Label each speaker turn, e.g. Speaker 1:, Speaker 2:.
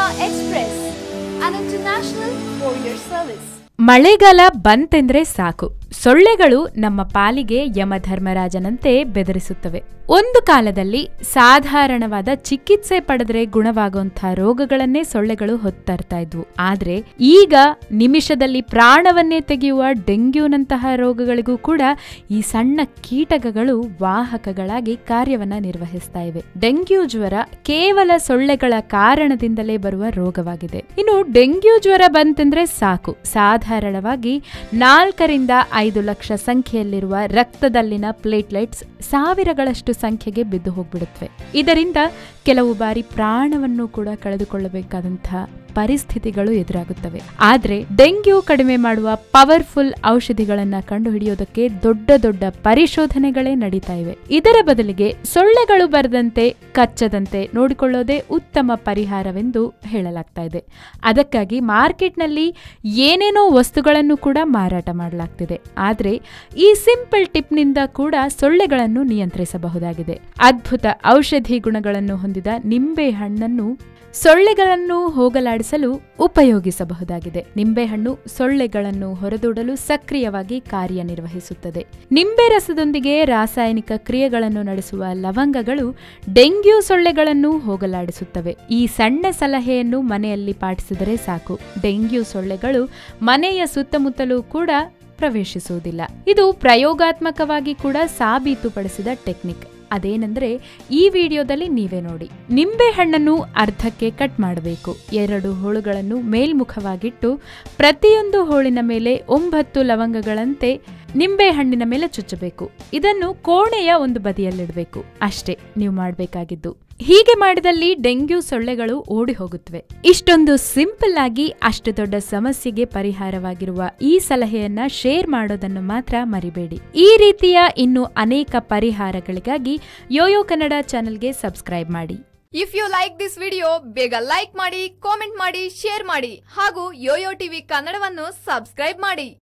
Speaker 1: Express, an international courier service.
Speaker 2: ಮಳೆಗಾಲ ಬಂತೆಂದ್ರೆ ಸಾಕು ಸೊಳ್ಳೆಗಳು ನಮ್ಮ ಪಾಲಿಗೆ ಯಮಧರ್ಮರಾಜನಂತೆ ಬೆದರಿಸುತ್ತವೆ ಒಂದು ಕಾಲದಲ್ಲಿ ಸಾಧಾರಣವಾದ ಚಿಕಿತ್ಸೆ ಪಡೆದ್ರೆ ಗುಣವಾಗುವಂಥ ರೋಗಗಳನ್ನೇ ಸೊಳ್ಳೆಗಳು ಹೊತ್ತರ್ತಾ ಇದ್ವು ಆದ್ರೆ ಈಗ ನಿಮಿಷದಲ್ಲಿ ಪ್ರಾಣವನ್ನೇ ತೆಗೆಯುವ ಡೆಂಗ್ಯೂನಂತಹ ರೋಗಗಳಿಗೂ ಕೂಡ ಈ ಸಣ್ಣ ಕೀಟಕಗಳು ವಾಹಕಗಳಾಗಿ ಕಾರ್ಯವನ್ನ ನಿರ್ವಹಿಸ್ತಾ ಇವೆ ಡೆಂಗ್ಯೂ ಜ್ವರ ಕೇವಲ ಸೊಳ್ಳೆಗಳ ಕಾರಣದಿಂದಲೇ ಬರುವ ರೋಗವಾಗಿದೆ ಇನ್ನು ಡೆಂಗ್ಯೂ ಜ್ವರ ಬಂತೆಂದ್ರೆ ಸಾಕು ಸಾಧಾರಣವಾಗಿ ನಾಲ್ಕರಿಂದ ಐದು ಲಕ್ಷ ಸಂಖ್ಯೆಯಲ್ಲಿರುವ ರಕ್ತದಲ್ಲಿನ ಪ್ಲೇಟ್ಲೆಟ್ಸ್ ಸಾವಿರಗಳಷ್ಟು ಸಂಖ್ಯೆಗೆ ಬಿದ್ದು ಹೋಗ್ಬಿಡುತ್ತವೆ ಇದರಿಂದ ಕೆಲವು ಬಾರಿ ಪ್ರಾಣವನ್ನು ಕೂಡ ಕಳೆದುಕೊಳ್ಳಬೇಕಾದಂತಹ ಪರಿಸ್ಥಿತಿಗಳು ಎದುರಾಗುತ್ತವೆ ಆದ್ರೆ ಡೆಂಗ್ಯೂ ಕಡಿಮೆ ಮಾಡುವ ಪವರ್ಫುಲ್ ಔಷಧಿಗಳನ್ನ ಕಂಡುಹಿಡಿಯೋದಕ್ಕೆ ದೊಡ್ಡ ದೊಡ್ಡ ಪರಿಶೋಧನೆಗಳೇ ನಡೀತಾ ಇವೆ ಇದರ ಬದಲಿಗೆ ಸೊಳ್ಳೆಗಳು ಬರದಂತೆ ಕಚ್ಚದಂತೆ ನೋಡಿಕೊಳ್ಳೋದೇ ಉತ್ತಮ ಪರಿಹಾರವೆಂದು ಹೇಳಲಾಗ್ತಾ ಇದೆ ಅದಕ್ಕಾಗಿ ಮಾರ್ಕೆಟ್ನಲ್ಲಿ ಏನೇನೋ ವಸ್ತುಗಳನ್ನು ಕೂಡ ಮಾರಾಟ ಮಾಡಲಾಗ್ತಿದೆ ಆದ್ರೆ ಈ ಸಿಂಪಲ್ ಟಿಪ್ನಿಂದ ಕೂಡ ಸೊಳ್ಳೆಗಳನ್ನು ನಿಯಂತ್ರಿಸಬಹುದಾಗಿದೆ ಅದ್ಭುತ ಔಷಧಿ ಗುಣಗಳನ್ನು ಹೊಂದಿದ ನಿಂಬೆ ಹಣ್ಣನ್ನು ಸೊಳ್ಳೆಗಳನ್ನು ಹೋಗಲಾಡಿಸಲು ಉಪಯೋಗಿಸಬಹುದಾಗಿದೆ ನಿಂಬೆಹಣ್ಣು ಸೊಳ್ಳೆಗಳನ್ನು ಹೊರದೂಡಲು ಸಕ್ರಿಯವಾಗಿ ಕಾರ್ಯನಿರ್ವಹಿಸುತ್ತದೆ ನಿಂಬೆ ರಸದೊಂದಿಗೆ ರಾಸಾಯನಿಕ ಕ್ರಿಯೆಗಳನ್ನು ನಡೆಸುವ ಲವಂಗಗಳು ಡೆಂಗ್ಯೂ ಸೊಳ್ಳೆಗಳನ್ನು ಹೋಗಲಾಡಿಸುತ್ತವೆ ಈ ಸಣ್ಣ ಸಲಹೆಯನ್ನು ಮನೆಯಲ್ಲಿ ಪಾಟಿಸಿದರೆ ಸಾಕು ಡೆಂಗ್ಯೂ ಸೊಳ್ಳೆಗಳು ಮನೆಯ ಸುತ್ತಮುತ್ತಲೂ ಕೂಡ ಪ್ರವೇಶಿಸುವುದಿಲ್ಲ ಇದು ಪ್ರಯೋಗಾತ್ಮಕವಾಗಿ ಕೂಡ ಸಾಬೀತುಪಡಿಸಿದ ಟೆಕ್ನಿಕ್ ಅದೇನೆಂದ್ರೆ ಈ ವಿಡಿಯೋದಲ್ಲಿ ನೀವೇ ನೋಡಿ ನಿಂಬೆ ಹಣ್ಣನ್ನು ಅರ್ಧಕ್ಕೆ ಕಟ್ ಮಾಡಬೇಕು ಎರಡು ಹೋಳುಗಳನ್ನು ಮೇಲ್ಮುಖವಾಗಿಟ್ಟು ಪ್ರತಿಯೊಂದು ಹೋಳಿನ ಮೇಲೆ ಒಂಬತ್ತು ಲವಂಗಗಳಂತೆ ನಿಂಬೆ ಹಣ್ಣಿನ ಮೇಲೆ ಚುಚ್ಚಬೇಕು ಇದನ್ನು ಕೋಣೆಯ ಒಂದು ಬದಿಯಲ್ಲಿಡಬೇಕು ಅಷ್ಟೇ ನೀವು ಮಾಡಬೇಕಾಗಿದ್ದು ಹೀಗೆ ಮಾಡಿದಲ್ಲಿ ಡೆಂಗ್ಯೂ ಸೊಳ್ಳೆಗಳು ಓಡಿ ಹೋಗುತ್ತವೆ ಇಷ್ಟೊಂದು ಸಿಂಪಲ್ ಆಗಿ ಅಷ್ಟು ದೊಡ್ಡ ಸಮಸ್ಯೆಗೆ ಪರಿಹಾರವಾಗಿರುವ ಈ ಸಲಹೆಯನ್ನ ಶೇರ್ ಮಾಡೋದನ್ನು ಮಾತ್ರ ಮರಿಬೇಡಿ ಈ ರೀತಿಯ ಇನ್ನು ಅನೇಕ ಪರಿಹಾರಗಳಿಗಾಗಿ ಯೋಯೋ ಕನ್ನಡ ಚಾನೆಲ್ಗೆ ಸಬ್ಸ್ಕ್ರೈಬ್ ಮಾಡಿ
Speaker 1: if you like this video ಬೇಗ ಲೈಕ್ ಮಾಡಿ ಕಾಮೆಂಟ್ ಮಾಡಿ ಶೇರ್ ಮಾಡಿ ಹಾಗೂ ಯೋಯೋ ಟಿವಿ ಕನ್ನಡವನ್ನು ಸಬ್ಸ್ಕ್ರೈಬ್ ಮಾಡಿ